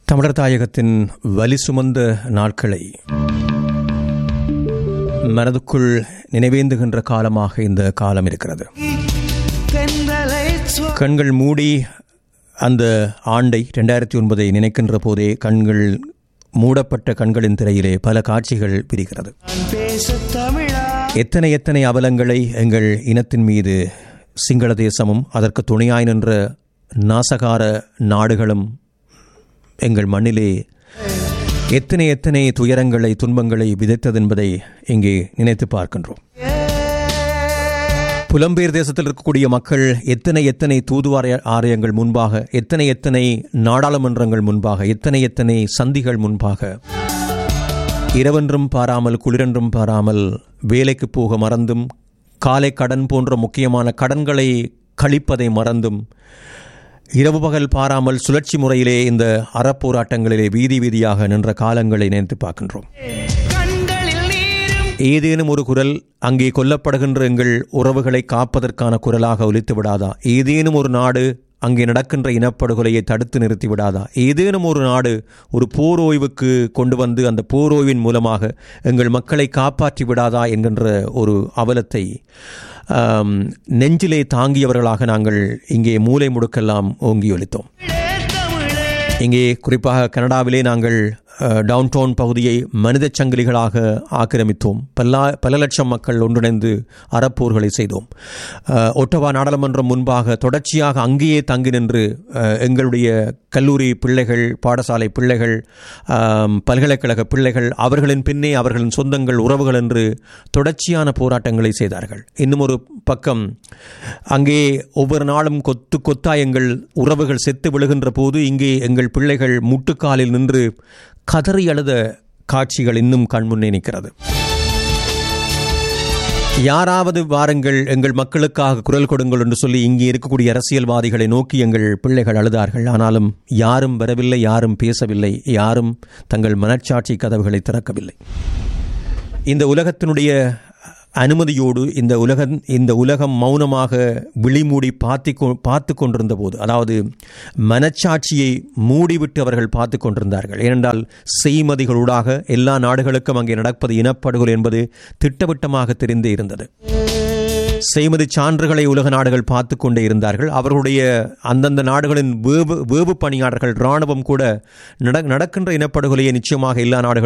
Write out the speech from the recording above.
தமிழர் தாயகத்தின் வலி சுமந்த நாட்களை மனதுக்குள் நினைவேந்துகின்ற காலமாக இந்த காலம் இருக்கிறது கண்கள் மூடி அந்த ஆண்டை ரெண்டாயிரத்தி ஒன்பதை நினைக்கின்ற போதே கண்கள் மூடப்பட்ட கண்களின் திரையிலே பல காட்சிகள் பிரிகிறது எத்தனை எத்தனை அவலங்களை எங்கள் இனத்தின் மீது சிங்கள தேசமும் அதற்கு துணையாய் நின்ற நாசகார நாடுகளும் எங்கள் மண்ணிலே எத்தனை எத்தனை துயரங்களை துன்பங்களை விதைத்தது என்பதை இங்கே நினைத்து பார்க்கின்றோம் புலம்பெயர் தேசத்தில் இருக்கக்கூடிய மக்கள் எத்தனை எத்தனை தூதுவார ஆலயங்கள் முன்பாக எத்தனை எத்தனை நாடாளுமன்றங்கள் முன்பாக எத்தனை எத்தனை சந்திகள் முன்பாக இரவென்றும் பாராமல் குளிரென்றும் பாராமல் வேலைக்கு போக மறந்தும் காலை கடன் போன்ற முக்கியமான கடன்களை கழிப்பதை மறந்தும் இரவு பகல் பாராமல் சுழற்சி முறையிலே இந்த அறப்போராட்டங்களிலே வீதி வீதியாக நின்ற காலங்களை நினைத்து பார்க்கின்றோம் ஏதேனும் ஒரு குரல் அங்கே கொல்லப்படுகின்ற எங்கள் உறவுகளை காப்பதற்கான குரலாக ஒலித்து விடாதா ஏதேனும் ஒரு நாடு அங்கே நடக்கின்ற இனப்படுகொலையை தடுத்து நிறுத்தி விடாதா ஏதேனும் ஒரு நாடு ஒரு போர் ஓய்வுக்கு கொண்டு வந்து அந்த போர் ஓய்வின் மூலமாக எங்கள் மக்களை காப்பாற்றி விடாதா என்கின்ற ஒரு அவலத்தை நெஞ்சிலே தாங்கியவர்களாக நாங்கள் இங்கே மூளை முடுக்கெல்லாம் ஓங்கி ஒலித்தோம் இங்கே குறிப்பாக கனடாவிலே நாங்கள் டவுன் டவுன் பகுதியை மனித சங்கிலிகளாக ஆக்கிரமித்தோம் பல பல லட்சம் மக்கள் ஒன்றிணைந்து அறப்போர்களை செய்தோம் ஒட்டவா நாடாளுமன்றம் முன்பாக தொடர்ச்சியாக அங்கேயே தங்கி நின்று எங்களுடைய கல்லூரி பிள்ளைகள் பாடசாலை பிள்ளைகள் பல்கலைக்கழக பிள்ளைகள் அவர்களின் பின்னே அவர்களின் சொந்தங்கள் உறவுகள் என்று தொடர்ச்சியான போராட்டங்களை செய்தார்கள் இன்னும் ஒரு பக்கம் அங்கே ஒவ்வொரு நாளும் கொத்து கொத்தா எங்கள் உறவுகள் செத்து விழுகின்ற போது இங்கே எங்கள் பிள்ளைகள் முட்டுக்காலில் நின்று கதறி அழுத காட்சிகள் இன்னும் கண்முன்னே நிற்கிறது யாராவது வாருங்கள் எங்கள் மக்களுக்காக குரல் கொடுங்கள் என்று சொல்லி இங்கே இருக்கக்கூடிய அரசியல்வாதிகளை நோக்கி எங்கள் பிள்ளைகள் அழுதார்கள் ஆனாலும் யாரும் வரவில்லை யாரும் பேசவில்லை யாரும் தங்கள் மனச்சாட்சி கதவுகளை திறக்கவில்லை இந்த உலகத்தினுடைய அனுமதியோடு இந்த உலகம் இந்த உலகம் மௌனமாக விழிமூடி பார்த்து பார்த்து கொண்டிருந்த போது அதாவது மனச்சாட்சியை மூடிவிட்டு அவர்கள் பார்த்து கொண்டிருந்தார்கள் ஏனென்றால் செய்மதிகளூடாக எல்லா நாடுகளுக்கும் அங்கே நடப்பது இனப்படுகொலை என்பது திட்டவட்டமாக தெரிந்தே இருந்தது செய்மதி சான்றுகளை உலக நாடுகள் பார்த்து கொண்டே இருந்தார்கள் அவர்களுடைய அந்தந்த நாடுகளின் வேவு வேவு பணியாளர்கள் இராணுவம் கூட நடக்கின்ற இனப்படுகொலையை நிச்சயமாக எல்லா நாடுகள்